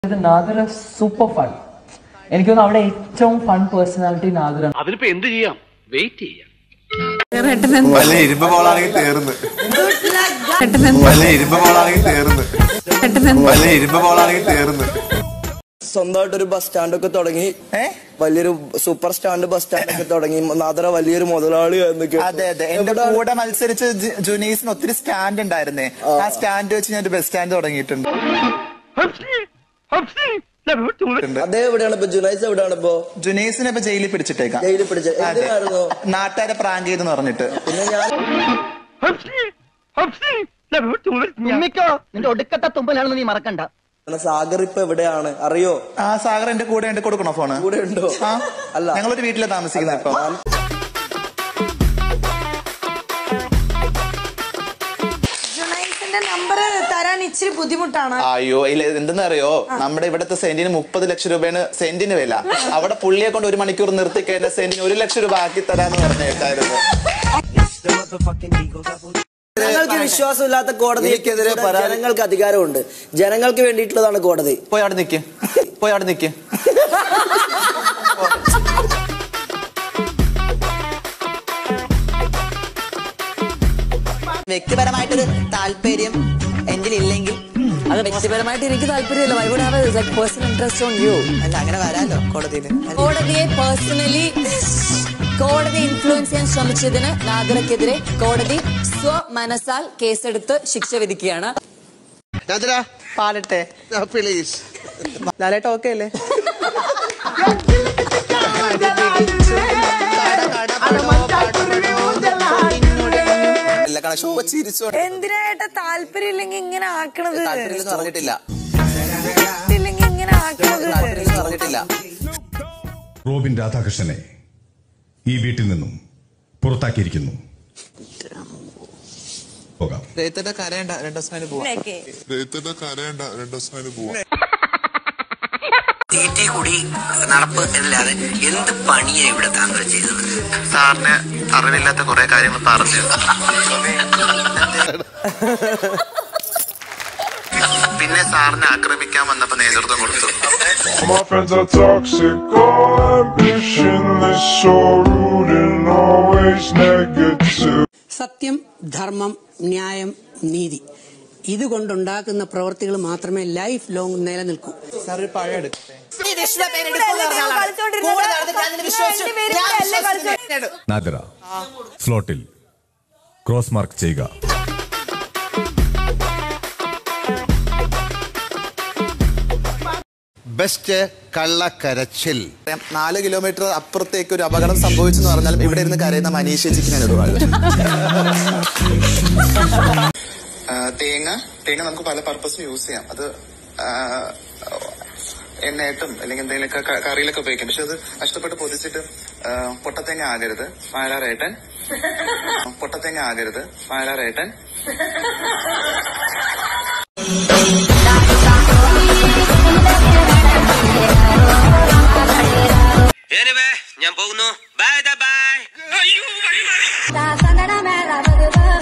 ഇത് നാദർ super fun എനിക്ക് തോന്നുന്നു അവിടെ ഏറ്റവും ഫൺ പേഴ്സണാലിറ്റി നാദറാണ് അതിനിപ്പോ എന്ത് ചെയ്യാം വെയിറ്റ് ചെയ്യാം വല്ല ഇരുമ്പ് ബോളാണെങ്കിൽ തീർന്ന് വല്ല ഇരുമ്പ് ബോളാണെങ്കിൽ തീർന്ന് വല്ല ഇരുമ്പ് ബോളാണെങ്കിൽ തീർന്ന് സ്വന്തമായിട്ട് ഒരു ബസ് സ്റ്റാൻഡ് ഒക്കെ തുടങ്ങി വലിയൊരു സൂപ്പർ സ്റ്റാൻഡ് ബസ് സ്റ്റാൻഡ് ഒക്കെ തുടങ്ങി നാദറ വലിയൊരു മുതലാളി എന്നൊക്കെ അതെ അതെ എന്റെ കൂടെ മത്സരിച്ച് ജു- ജുനീസിന് ഒത്തിരി സ്റ്റാൻഡ് ഉണ്ടായിരുന്നേ ആ സ്റ്റാൻഡ് വെച്ച് ഞാൻ ഒരു ബസ് സ്റ്റാൻഡ് തുടങ്ങിയിട്ടുണ്ട് അതേ എവിടെയാണ് ഇപ്പൊ ജുനൈസ് എവിടെയാണ് ഇപ്പൊ ജുനീസിനെ ഇപ്പൊ ജയിലിൽ പിടിച്ചിട്ടേക്കാം ജയിലിൽ പിടിച്ച അതെ. എന്തിനായിരുന്നു നാട്ടുകാരെ പ്രാങ്ക് ചെയ്തെന്ന് പറഞ്ഞിട്ട് പിന്നെ ഞാൻ നിന്റെ ഒടുക്കത്തെ തുമ്പലാണെന്ന് നീ മറക്കണ്ട സാഗർ ഇപ്പൊ എവിടെയാണ് അറിയോ ആ സാഗർ എന്റെ കൂടെ ഉണ്ട് കൊടുക്കണോ ഫോണ് കൂടെ ഉണ്ടോ ആ അല്ല. ഞങ്ങളൊരു വീട്ടിലെ താമസിക്കുന്നത് ഇപ്പൊ ജുനൈസിന്റെ നമ്പർ തരാൻ ഇച്ചിരി ബുദ്ധിമുട്ടാണ് അയ്യോ ഇല്ല എന്തെന്ന് അറിയോ നമ്മുടെ ഇവിടുത്തെ സെന്റിന് മുപ്പത് ലക്ഷം രൂപയാണ് സെന്റിന് വില അവിടെ പുള്ളിയെ കൊണ്ട് ഒരു മണിക്കൂർ നിർത്തി കഴിഞ്ഞാൽ സെന്റിന് ഒരു ലക്ഷം രൂപ ആക്കി തരാന്ന് പറഞ്ഞേട്ടായിരുന്നു ജനങ്ങൾക്ക് വിശ്വാസമില്ലാത്ത കോടതി ജനങ്ങൾക്ക് അധികാരമുണ്ട് ജനങ്ങൾക്ക് വേണ്ടിയിട്ടുള്ളതാണ് കോടതി പോയി അവിടെ നിക്ക് പോയി അവിടെ നിക്ക് വ്യക്തിപരമായിട്ടൊരു താല്പര്യം എന്റെ ഇല്ലെങ്കിൽ അത് വ്യക്തിപരമായിട്ട് എനിക്ക് താല്പര്യമില്ല I would have like personal interest on you അല്ല അങ്ങനെ വരാലോ കോടതിയിൽ കോടതിയെ പേഴ്സണലി കോടതി ഇൻഫ്ലുവൻസ് ചെയ്യാൻ ശ്രമിച്ചതിന് നാഗരക്കെതിരെ കോടതി സ്വമനസാൽ കേസെടുത്ത് ശിക്ഷ വിധിക്കുകയാണ് പാടട്ടെ പ്ലീസ് ലാലേട്ട ഓക്കെ അല്ലേ ഇല്ല കാരണം ഷോ ചിരിച്ചോ എന്തിനായിട്ട് താല്പര്യമില്ലെങ്കിൽ ഇങ്ങനെ ആക്കണത് താല്പര്യം പറഞ്ഞിട്ടില്ല ഇല്ലെങ്കിൽ ഇങ്ങനെ ആക്കണത് താല്പര്യം പറഞ്ഞിട്ടില്ല റോബിൻ രാധാകൃഷ്ണനെ ഈ വീട്ടിൽ നിന്നും പുറത്താക്കിയിരിക്കുന്നു പോകാം രേത്തന്റെ കരയണ്ട രണ്ടു ദിവസം പോവാം തീറ്റി കൂടി നടപ്പ് എന്നല്ലാതെ എന്ത് പണിയാ ഇവിടെ താങ്കൾ ചെയ്തത് സാറിന് അറിവില്ലാത്ത കുറെ കാര്യങ്ങൾ പറഞ്ഞു പിന്നെ സാറിനെ ആക്രമിക്കാൻ വന്നപ്പോ നേതൃത്വം കൊടുത്തു My friends are toxic, all ambitionless, so rude and always negative. സത്യം ധർമ്മം ന്യായം നീതി ഇതുകൊണ്ടുണ്ടാക്കുന്ന പ്രവൃത്തികൾ മാത്രമേ ലൈഫ് ലോങ് നിലനിൽക്കൂ സാർ ഒരു പഴം എടുക്കട്ടെ നാദിറ സ്ലോട്ടിൽ ക്രോസ് മാർക്ക് ചെയ്യുക ബെസ്റ്റ് കള്ളക്കരച്ചിൽ നാല് കിലോമീറ്റർ അപ്പുറത്തേക്ക് ഒരു അപകടം സംഭവിച്ചെന്ന് പറഞ്ഞാലും ഇവിടെ ഇരുന്ന് കരയുന്ന മനീഷ ചേച്ചിക്ക് ഞാൻ ഒരുപാട് ആ, തേങ്ങ തേങ്ങ നമുക്ക് പല പർപ്പസും യൂസ് ചെയ്യാം അത് ആ, എണ്ണയായിട്ടും അല്ലെങ്കിൽ എന്തെങ്കിലുമൊക്കെ ക- കറിയിലൊക്കെ ഉപയോഗിക്കാം പക്ഷെ അത് കഷ്ടപ്പെട്ട് പൊതിച്ചിട്ട് ആ, പൊട്ടത്തേങ്ങ ആകരുത് മാലാറേട്ടൻ പൊട്ടത്തേങ്ങ ആകരുത് മാലാറേട്ടൻ ഞാൻ പോകുന്നു bye bye Da, da, da, da, da, da, da, da.